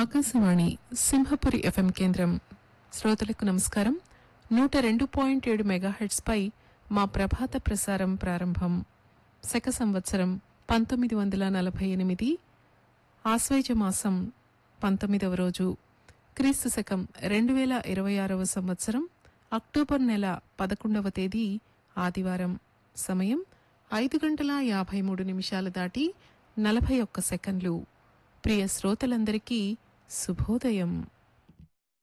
Akashvani Simhapuri FM కేంద్రం శ్రోతలకు నమస్కారం నూట రెండు పాయింట్ ఏడు మెగాహెట్స్ పై మా ప్రభాత ప్రసారం ప్రారంభం శక సంవత్సరం పంతొమ్మిది వందల నలభై ఎనిమిది ఆశ్వైజ మాసం పంతొమ్మిదవ రోజు క్రీస్తు శకం రెండు వేల ఇరవై ఆరవ సంవత్సరం అక్టోబర్ నెల పదకొండవ తేదీ ఆదివారం సమయం ఐదు గంటల యాభై మూడు నిమిషాలు దాటి నలభై ఒక్క సెకండ్లు ప్రియ శ్రోతలందరికీ శుభోదయం